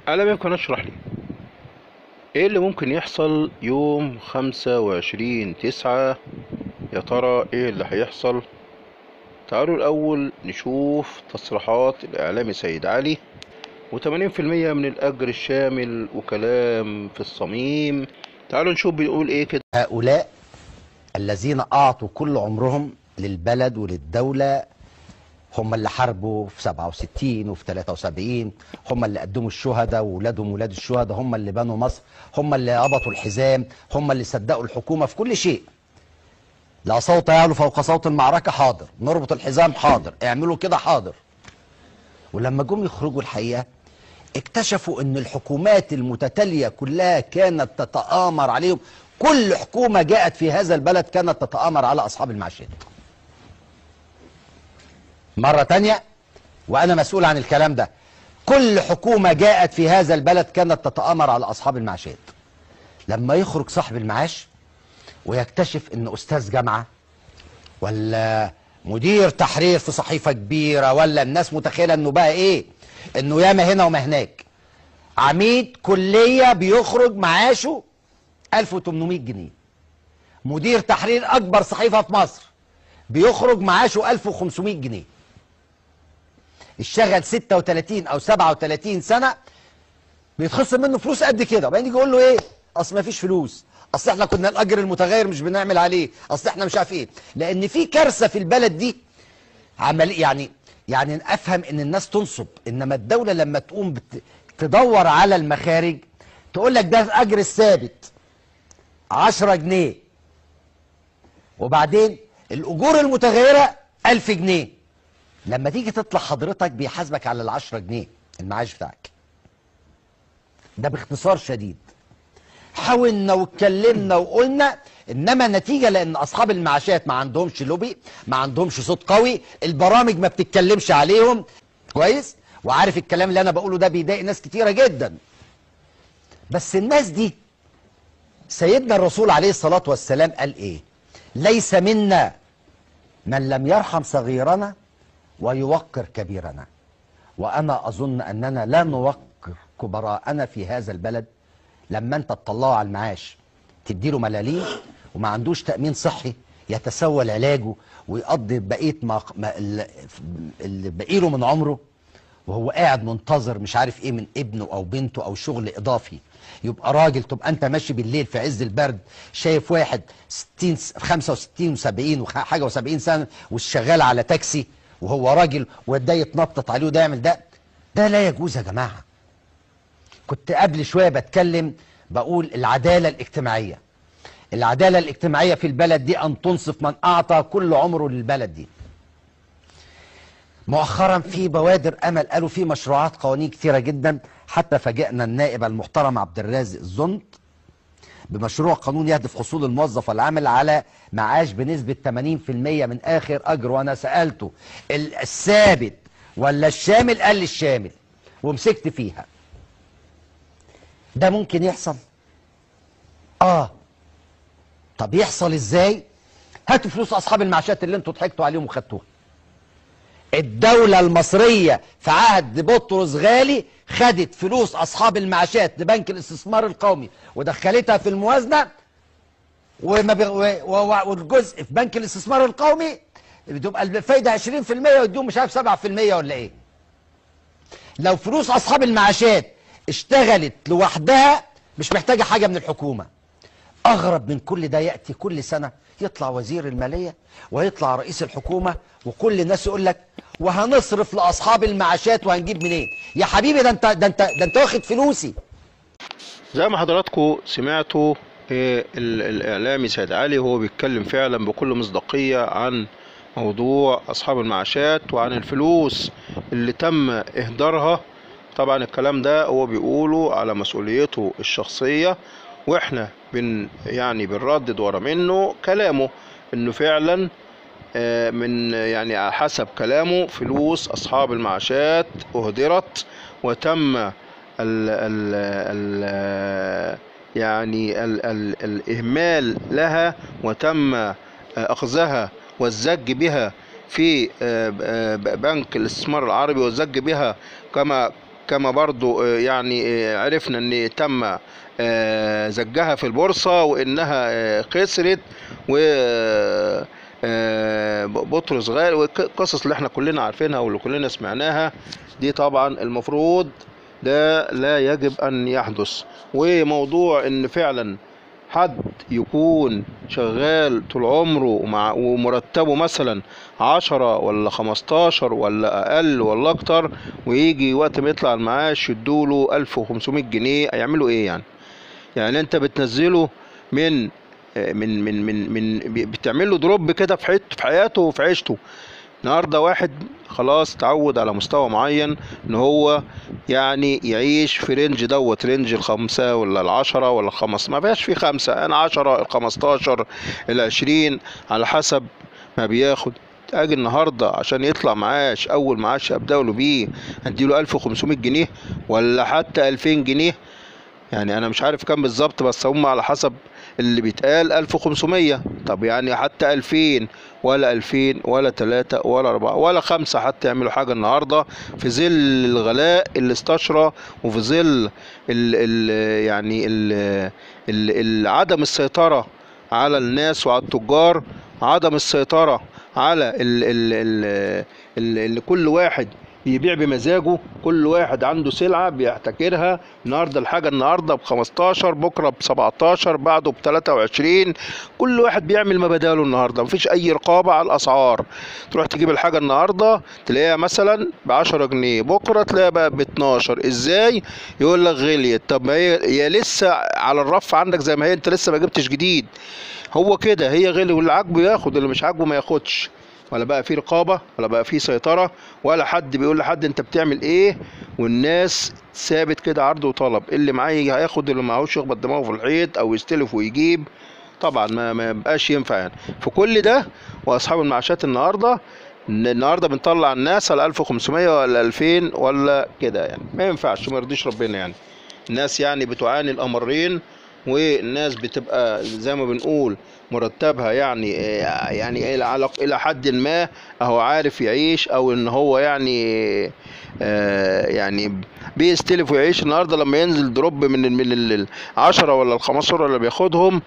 على بالكم اشرح لي ايه اللي ممكن يحصل يوم خمسة وعشرين تسعة يا ترى ايه اللي هيحصل تعالوا الاول نشوف تصريحات الاعلامي سيد علي وتمانين في المية من الاجر الشامل وكلام في الصميم تعالوا نشوف بيقول ايه كده هؤلاء الذين أعطوا كل عمرهم للبلد وللدولة هم اللي حاربوا في 67 وفي 73 هم اللي قدموا الشهداء وولادهم ولاد الشهداء هم اللي بنوا مصر هم اللي ربطوا الحزام هم اللي صدقوا الحكومة في كل شيء لا صوت يعلو فوق صوت المعركة حاضر نربط الحزام حاضر اعملوا كده حاضر ولما جم يخرجوا الحقيقة اكتشفوا ان الحكومات المتتالية كلها كانت تتآمر عليهم كل حكومة جاءت في هذا البلد كانت تتآمر على أصحاب المعاشات مرة تانية وأنا مسؤول عن الكلام ده كل حكومة جاءت في هذا البلد كانت تتآمر على أصحاب المعاشات لما يخرج صاحب المعاش ويكتشف ان أستاذ جامعة ولا مدير تحرير في صحيفة كبيرة ولا الناس متخيلة انه بقى ايه انه ياما هنا وما هناك عميد كلية بيخرج معاشه 1800 جنيه مدير تحرير اكبر صحيفة في مصر بيخرج معاشه 1500 جنيه اشتغل 36 او 37 سنة بيتخصم منه فلوس قد كده وبعدين يجي يقول له ايه اصل ما فيش فلوس اصل احنا كنا الاجر المتغير مش بنعمل عليه اصل احنا مش عارف ايه لان في كارثه في البلد دي عمل يعني يعني افهم ان الناس تنصب انما الدوله لما تقوم بت... تدور على المخارج تقول لك ده الاجر الثابت 10 جنيه وبعدين الاجور المتغيره 1000 جنيه لما تيجي تطلع حضرتك بيحاسبك على ال 10 جنيه المعاش بتاعك ده باختصار شديد حاولنا واتكلمنا وقلنا انما نتيجه لان اصحاب المعاشات ما عندهمش لوبي ما عندهمش صوت قوي البرامج ما بتتكلمش عليهم كويس وعارف الكلام اللي انا بقوله ده بيضايق ناس كتيره جدا بس الناس دي سيدنا الرسول عليه الصلاه والسلام قال ايه ليس منا من لم يرحم صغيرنا ويوقر كبيرنا وانا اظن اننا لا نوقر كبراءنا في هذا البلد لما انت تطلعه على المعاش تديله ملاليم وما عندوش تأمين صحي يتسول علاجه ويقضي بقية ما ما اللي باقي له من عمره وهو قاعد منتظر مش عارف ايه من ابنه او بنته او شغل اضافي يبقى راجل تبقى انت ماشي بالليل في عز البرد شايف واحد 60 65 و70 وحاجه و70 سنه وشغال على تاكسي وهو راجل وده يتنطط عليه وده يعمل ده ده لا يجوز يا جماعه كنت قبل شوية بتكلم بقول العدالة الاجتماعية العدالة الاجتماعية في البلد دي أن تنصف من أعطى كل عمره للبلد دي مؤخرا في بوادر أمل قالوا في مشروعات قوانين كتيرة جدا حتى فاجئنا النائب المحترم عبد الرازق الزنط بمشروع قانون يهدف حصول الموظف والعامل على معاش بنسبة 80% من آخر أجر وأنا سألته الثابت ولا الشامل قال لي الشامل ومسكت فيها ده ممكن يحصل اه طب يحصل ازاي هاتوا فلوس اصحاب المعاشات اللي انتوا ضحكتوا عليهم وخدتوها الدولة المصرية في عهد بطرس غالي خدت فلوس اصحاب المعاشات لبنك الاستثمار القومي ودخلتها في الموازنة وما بي... و... والجزء في بنك الاستثمار القومي بتبقى الفايدة 20% ويديهم مش عارف 7% ولا ايه لو فلوس اصحاب المعاشات اشتغلت لوحدها مش محتاجة حاجة من الحكومة أغرب من كل ده يأتي كل سنة يطلع وزير المالية ويطلع رئيس الحكومة وكل الناس يقول لك وهنصرف لأصحاب المعاشات وهنجيب منين يا حبيبي ده انت ده انت ده انت واخد فلوسي زي ما حضراتكم سمعتوا إيه ال- الإعلامي سيد علي هو بيتكلم فعلا بكل مصداقية عن موضوع أصحاب المعاشات وعن الفلوس اللي تم إهدارها طبعا الكلام ده هو بيقوله على مسؤوليته الشخصية واحنا بن يعني بنردد ورا منه كلامه انه فعلا آه، من يعني على حسب كلامه فلوس اصحاب المعاشات اهدرت وتم ال ال ال يعني ال ال الاهمال لها وتم آه، اخذها والزج بها في آه، آه، بنك الاستثمار العربي والزج بها كما كما برضو آه، يعني آه، عرفنا ان تم آه، زجها في البورصة وانها آه، خسرت و آه، بطرس غالي والقصص اللي احنا كلنا عارفينها واللي كلنا سمعناها دي طبعا المفروض ده لا يجب ان يحدث وموضوع ان فعلا حد يكون شغال طول عمره ومع ومرتبه مثلا عشرة ولا خمستاشر ولا أقل ولا أكتر ويجي وقت ما يطلع المعاش يدوله ألف وخمسمية جنيه هيعملوا إيه يعني؟ يعني أنت بتنزله من من من من من بتعمل له دروب كده في حياته في حياته وفي عيشته النهارده واحد خلاص اتعود على مستوى معين ان هو يعني يعيش في رينج دوت رينج الخمسة ولا العشرة ولا الخمس ما بقاش في خمسة انا عشرة الخمستاشر العشرين على حسب ما بياخد اجي النهارده عشان يطلع معاش اول معاش ابدا له بيه هديله 1500 جنيه ولا حتى 2000 جنيه يعني انا مش عارف كام بالظبط بس هم على حسب اللي بيتقال 1500 طب يعني حتى 2000 ولا 2000 ولا 3 ولا 4 ولا 5 حتى يعملوا حاجه النهارده في ظل الغلاء اللي استشرى وفي ظل ال ال يعني ال ال ال عدم السيطره على الناس وعلى التجار عدم السيطره على ال ال ال ال ال كل واحد يبيع بمزاجه كل واحد عنده سلعة بيحتكرها النهاردة الحاجة النهاردة ب 15 بكرة ب 17 بعده ب 23 كل واحد بيعمل ما بداله النهاردة مفيش أي رقابة على الأسعار تروح تجيب الحاجة النهاردة تلاقيها مثلا ب 10 جنيه بكرة تلاقيها بقى ب 12 إزاي يقول لك غليت طب ما هي هي لسه على الرف عندك زي ما هي أنت لسه ما جبتش جديد هو كده هي غلي واللي عاجبه ياخد اللي مش عاجبه ما ياخدش ولا بقى في رقابه ولا بقى في سيطره ولا حد بيقول لحد انت بتعمل ايه والناس ثابت كده عرض وطلب اللي معاه هياخد اللي معهوش يخبط دماغه في الحيط او يستلف ويجيب طبعا ما ما يبقاش ينفع يعني في كل ده واصحاب المعاشات النهارده النهارده بنطلع الناس على 1500 ولا 2000 ولا كده يعني ما ينفعش ما يرضيش ربنا يعني الناس يعني بتعاني الامرين والناس بتبقى زي ما بنقول مرتبها يعني يعني الى الى حد ما اهو عارف يعيش او ان هو يعني آه يعني بيستلف ويعيش النهارده لما ينزل دروب من من ال 10 ولا ال 15 اللي بياخدهم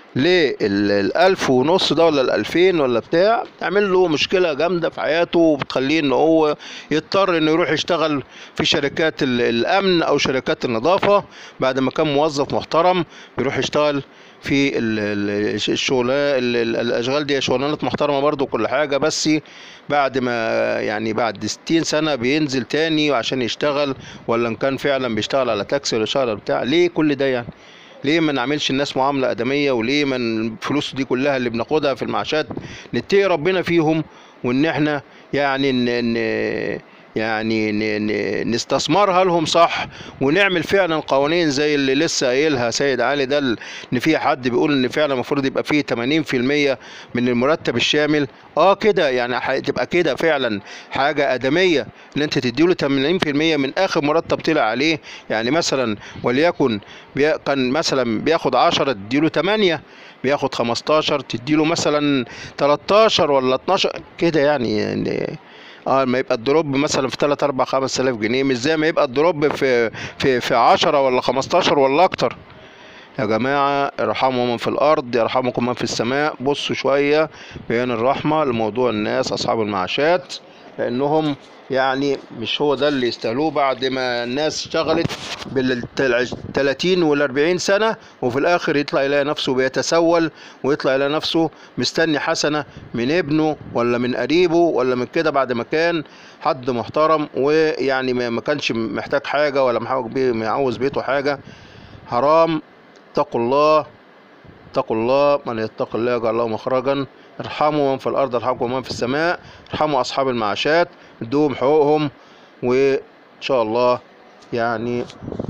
للألف ونص ده ولا الألفين ولا بتاع تعمل له مشكلة جامدة في حياته وبتخليه إن هو يضطر إنه يروح يشتغل في شركات الأمن أو شركات النظافة بعد ما كان موظف محترم يروح يشتغل في الشغل الاشغال دي شغلانات محترمه برضو كل حاجه بس بعد ما يعني بعد 60 سنه بينزل تاني عشان يشتغل ولا ان كان فعلا بيشتغل على تاكسي ولا شغل بتاع ليه كل ده يعني ليه ما نعملش الناس معامله ادميه وليه ما الفلوس دي كلها اللي بناخدها في المعاشات نتقي ربنا فيهم وان احنا يعني ن... ن... يعني نستثمرها لهم صح ونعمل فعلا قوانين زي اللي لسه قايلها سيد علي ده ان في حد بيقول ان فعلا المفروض يبقى فيه 80% من المرتب الشامل اه كده يعني تبقى كده فعلا حاجه ادميه ان انت تديله 80% من اخر مرتب طلع عليه يعني مثلا وليكن كان مثلا بياخد 10 تديله 8 بياخد 15 تديله مثلا 13 ولا 12 كده يعني, يعني اه ما يبقى الدروب مثلا في 3 4 5000 جنيه مش زي ما يبقى الدروب في في في 10 ولا 15 ولا اكتر يا جماعة ارحموا من في الأرض يرحمكم من في السماء بصوا شوية بيان الرحمة لموضوع الناس أصحاب المعاشات لأنهم يعني مش هو ده اللي يستاهلوه بعد ما الناس اشتغلت بال 30 وال 40 سنة وفي الآخر يطلع يلاقي نفسه بيتسول ويطلع يلاقي نفسه مستني حسنة من ابنه ولا من قريبه ولا من كده بعد ما كان حد محترم ويعني ما كانش محتاج حاجة ولا عاوز بيته حاجة حرام اتقوا الله اتقوا الله من يتق الله يجعل له مخرجا ارحموا من في الارض ارحمكم من في السماء ارحموا اصحاب المعاشات ادوهم حقوقهم وان شاء الله يعني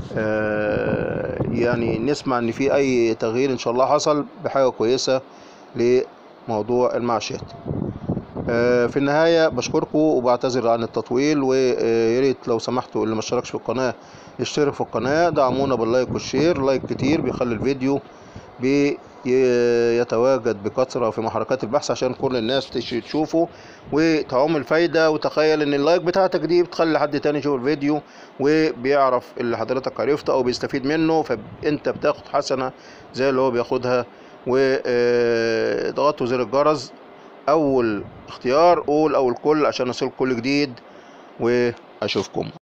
آه يعني نسمع ان في اي تغيير ان شاء الله حصل بحاجه كويسه لموضوع المعاشات آه في النهاية بشكركم وبعتذر عن التطويل وياريت لو سمحتوا اللي ما اشتركش في القناة يشترك في القناة دعمونا باللايك والشير لايك كتير بيخلي الفيديو بيتواجد بكثرة في محركات البحث عشان كل الناس تش- تشوفه وتعم الفايدة وتخيل ان اللايك بتاعتك دي بتخلي حد تاني يشوف الفيديو وبيعرف اللي حضرتك عرفته او بيستفيد منه فانت بتاخد حسنة زي اللي هو بياخدها وضغطوا زر الجرس اول اختيار قول او الكل عشان يصل كل جديد واشوفكم